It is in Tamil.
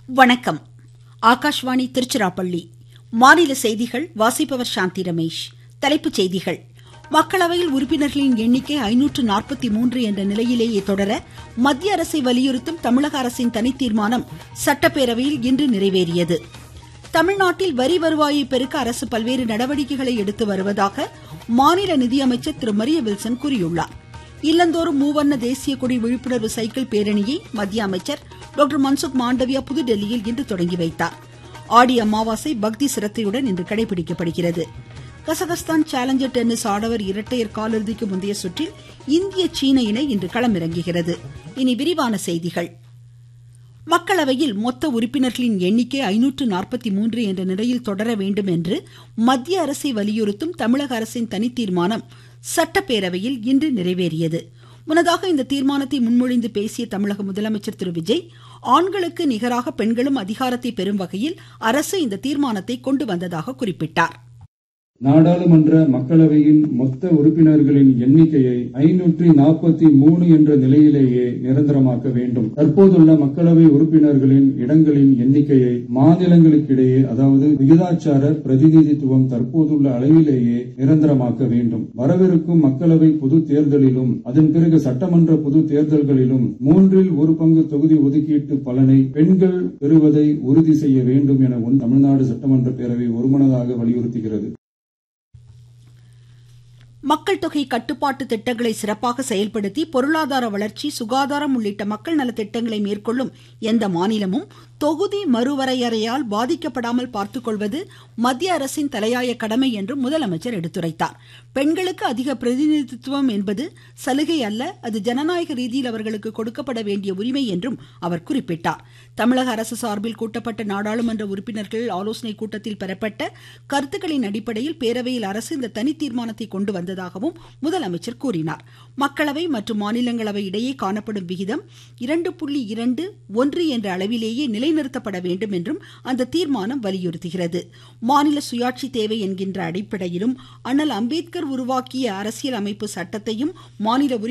வணக்கம் ஆகாஷ்வாணி திருச்சிராப்பள்ளி மாநில செய்திகள் வாசிப்பவர் சாந்தி ரமேஷ் தலைப்புச் செய்திகள் மக்களவையில் உறுப்பினர்களின் எண்ணிக்கை ஐநூற்று நாற்பத்தி மூன்று என்ற நிலையிலேயே தொடர மத்திய அரசை வலியுறுத்தும் தமிழக அரசின் தனித்தீர்மானம் சட்டப்பேரவையில் இன்று நிறைவேறியது தமிழ்நாட்டில் வரி வருவாயை பெருக்க அரசு பல்வேறு நடவடிக்கைகளை எடுத்து வருவதாக மாநில நிதியமைச்சர் திரு மரிய வில்சன் கூறியுள்ளார் இல்லந்தோறும் மூவர்ண தேசிய கொடி விழிப்புணர்வு சைக்கிள் பேரணியை மத்திய அமைச்சர் டாக்டர் மன்சுக் மாண்டவியா புதுடெல்லியில் இன்று தொடங்கி வைத்தார் ஆடி அமாவாசை பக்தி சிரத்தையுடன் இன்று கடைபிடிக்கப்படுகிறது கசகஸ்தான் சேலஞ்சர் டென்னிஸ் ஆடவர் இரட்டையர் காலிறுதிக்கு முந்தைய சுற்றில் இந்திய சீன இணை இன்று களமிறங்குகிறது இனி விரிவான செய்திகள் மக்களவையில் மொத்த உறுப்பினர்களின் எண்ணிக்கை ஐநூற்று நாற்பத்தி மூன்று என்ற நிலையில் தொடர வேண்டும் என்று மத்திய அரசை வலியுறுத்தும் தமிழக அரசின் தனித்தீர்மானம் சட்டப்பேரவையில் இன்று நிறைவேறியது முன்னதாக இந்த தீர்மானத்தை முன்மொழிந்து பேசிய தமிழக முதலமைச்சர் திரு விஜய் ஆண்களுக்கு நிகராக பெண்களும் அதிகாரத்தை பெறும் வகையில் அரசு இந்த தீர்மானத்தை கொண்டு வந்ததாக குறிப்பிட்டார் நாடாளுமன்ற மக்களவையின் மொத்த உறுப்பினர்களின் எண்ணிக்கையை ஐநூற்றி நாற்பத்தி மூணு என்ற நிலையிலேயே நிரந்தரமாக்க வேண்டும் தற்போதுள்ள மக்களவை உறுப்பினர்களின் இடங்களின் எண்ணிக்கையை மாநிலங்களுக்கிடையே அதாவது விகிதாச்சார பிரதிநிதித்துவம் தற்போதுள்ள அளவிலேயே நிரந்தரமாக்க வேண்டும் வரவிருக்கும் மக்களவை பொது தேர்தலிலும் அதன் பிறகு சட்டமன்ற பொது தேர்தல்களிலும் மூன்றில் ஒரு பங்கு தொகுதி ஒதுக்கீட்டு பலனை பெண்கள் பெறுவதை உறுதி செய்ய வேண்டும் என தமிழ்நாடு சட்டமன்ற பேரவை ஒருமனதாக வலியுறுத்துகிறது மக்கள் தொகை கட்டுப்பாட்டு திட்டங்களை சிறப்பாக செயல்படுத்தி பொருளாதார வளர்ச்சி சுகாதாரம் உள்ளிட்ட மக்கள் நல திட்டங்களை மேற்கொள்ளும் எந்த மாநிலமும் தொகுதி மறுவரையறையால் பாதிக்கப்படாமல் பார்த்துக்கொள்வது மத்திய அரசின் தலையாய கடமை என்று முதலமைச்சர் எடுத்துரைத்தார் பெண்களுக்கு அதிக பிரதிநிதித்துவம் என்பது சலுகை அல்ல அது ஜனநாயக ரீதியில் அவர்களுக்கு கொடுக்கப்பட வேண்டிய உரிமை என்றும் அவர் குறிப்பிட்டார் தமிழக அரசு சார்பில் கூட்டப்பட்ட நாடாளுமன்ற உறுப்பினர்கள் ஆலோசனை கூட்டத்தில் பெறப்பட்ட கருத்துக்களின் அடிப்படையில் பேரவையில் அரசு இந்த தனி தீர்மானத்தை கொண்டு வந்ததாகவும் முதலமைச்சர் கூறினார் மக்களவை மற்றும் மாநிலங்களவை இடையே காணப்படும் விகிதம் இரண்டு புள்ளி இரண்டு ஒன்று என்ற அளவிலேயே நிலைநிறுத்தப்பட வேண்டும் என்றும் அந்த தீர்மானம் வலியுறுத்துகிறது மாநில சுயாட்சி தேவை என்கின்ற அடிப்படையிலும் அண்ணல் அம்பேத்கர் உருவாக்கிய அரசியல் அமைப்பு சட்டத்தையும் மாநில